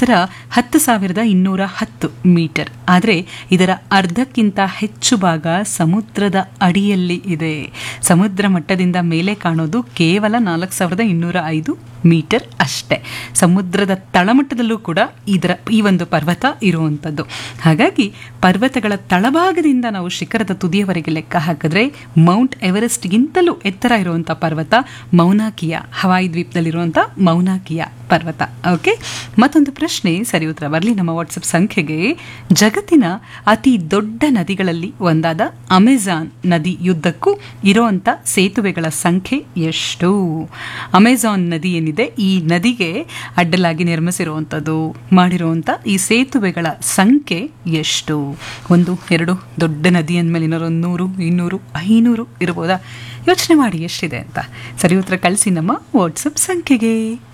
ಎತ್ತರ ಹತ್ತು ಸಾವಿರದ ಇನ್ನೂರ ಹತ್ತು ಮೀಟರ್ ಆದರೆ ಇದರ ಅರ್ಧಕ್ಕಿಂತ ಹೆಚ್ಚು ಭಾಗ ಸಮುದ್ರದ ಅಡಿಯಲ್ಲಿ ಇದೆ ಸಮುದ್ರ ಮಟ್ಟದಿಂದ ಮೇಲೆ ಕಾಣೋದು ಕೇವಲ ನಾಲ್ಕು ಸಾವಿರದ ಇನ್ನೂರ ಐದು ಮೀಟರ್ ಅಷ್ಟೇ ಸಮುದ್ರದ ತಳಮಟ್ಟದಲ್ಲೂ ಕೂಡ ಇದರ ಈ ಒಂದು ಪರ್ವತ ಇರುವಂಥದ್ದು ಹಾಗಾಗಿ ಪರ್ವತಗಳ ತಳಭಾಗದಿಂದ ನಾವು ಶಿಖರದ ತುದಿಯವರೆಗೆ ಲೆಕ್ಕ ಹಾಕಿದ್ರೆ ಮೌಂಟ್ ಎವರೆಸ್ಟ್ಗಿಂತಲೂ ಎತ್ತರ ಇರುವಂಥ ಪರ್ವತ ಮೌನಾಕಿಯಾ ಹವಾಯಿ ದ್ವೀಪದಲ್ಲಿರುವಂಥ ಮೌನಾಕಿಯಾ ಪರ್ವತ ಓಕೆ ಮತ್ತೊಂದು ಪ್ರಶ್ನೆ ಸರಿ ಉತ್ತರ ಬರಲಿ ನಮ್ಮ ವಾಟ್ಸಪ್ ಸಂಖ್ಯೆಗೆ ಜಗತ್ತಿನ ಅತಿ ದೊಡ್ಡ ನದಿಗಳಲ್ಲಿ ಒಂದಾದ ಅಮೆಜಾನ್ ನದಿ ಯುದ್ಧಕ್ಕೂ ಇರುವಂಥ ಸೇತುವೆಗಳ ಸಂಖ್ಯೆ ಎಷ್ಟು ಅಮೆಜಾನ್ ನದಿ ಏನಿದೆ ಈ ನದಿಗೆ ಅಡ್ಡಲಾಗಿ ನಿರ್ಮಿಸಿರುವಂಥದ್ದು ಮಾಡಿರುವಂಥ ಈ ಸೇತುವೆಗಳ ಸಂಖ್ಯೆ ಎಷ್ಟು ಒಂದು ಎರಡು ದೊಡ್ಡ ನದಿ ಅಂದಮೇಲೆ ಇನ್ನೊಂದು ನೂರು ಇನ್ನೂರು ಐನೂರು ಇರ್ಬೋದಾ ಯೋಚನೆ ಮಾಡಿ ಎಷ್ಟಿದೆ ಅಂತ ಸರಿ ಉತ್ತರ ಕಳಿಸಿ ನಮ್ಮ ವಾಟ್ಸಪ್ ಸಂಖ್ಯೆಗೆ